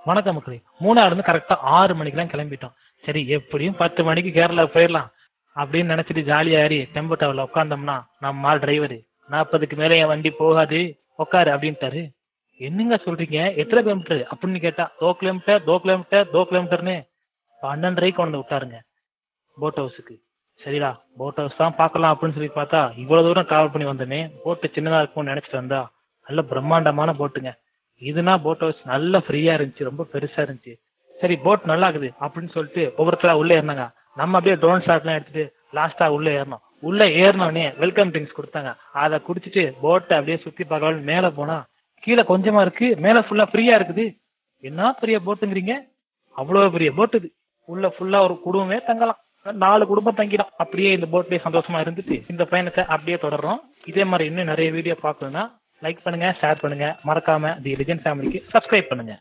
வணக்கம் மக்களே மூணாறுல இருந்து கரெக்டா ஆறு மணிக்கெல்லாம் கிளம்பிட்டோம் சரி எப்படியும் பத்து மணிக்கு கேரளா போயிடலாம் அப்படின்னு நினைச்சிட்டு ஜாலியா ஏறி டெம்போ டவர்ல உட்காந்தோம்னா நம்ம ஆள் டிரைவரு நாற்பதுக்கு மேல என் வண்டி போகாது உட்காரு அப்படின்ட்டாரு என்னங்க சொல்றீங்க எத்தனை கிலோமீட்டர் அப்படின்னு கேட்டா தோ கிலோமீட்டர் தோ கிலோமீட்டர் தோ கிலோமீட்டர்னு பன்னெண்டரைக்கு கொண்டு விட்டாருங்க போட் ஹவுஸுக்கு சரிடா போட் ஹவுஸ் தான் பார்க்கலாம் அப்படின்னு சொல்லி பார்த்தா இவ்வளவு தூரம் டிராவல் பண்ணி வந்தோமே போட்டு சின்னதா இருக்கும்னு நினைச்சிட்டு வந்தா நல்ல பிரம்மாண்டமான போட்டுங்க இதுனா போட் ஹவுஸ் நல்ல ஃப்ரீயா இருந்துச்சு ரொம்ப பெருசா இருந்துச்சு சரி போட் நல்லா இருக்குது அப்படின்னு சொல்லிட்டு ஒவ்வொருத்தரா உள்ள ஏறினாங்க நம்ம அப்படியே ட்ரோன் ஷாட்லாம் எடுத்துட்டு லாஸ்டா உள்ள ஏறணும் உள்ள ஏறினோடனே வெல்கம் ட்ரிங்க்ஸ் கொடுத்தாங்க அதை குடிச்சிட்டு போட்டை அப்படியே சுத்தி பார்க்கலாம் மேல போனா கீழே கொஞ்சமா இருக்கு மேல ஃபுல்லா ஃப்ரீயா இருக்குது என்ன பெரிய போட்டுங்கிறீங்க அவ்வளவு பெரிய போட் இது உள்ள ஃபுல்லா ஒரு குடும்பமே தங்கலாம் நாலு குடும்பம் தங்கிடும் அப்படியே இந்த போட்லயே சந்தோஷமா இருந்துட்டு இந்த பயணத்தை அப்படியே தொடர்றோம் இதே மாதிரி இன்னும் நிறைய வீடியோ பார்க்கணும்னா லைக் பண்ணுங்க ஷேர் பண்ணுங்க மறக்காம தி லிஜன் ஃபேமிலிக்கு சப்ஸ்கிரைப் பண்ணுங்க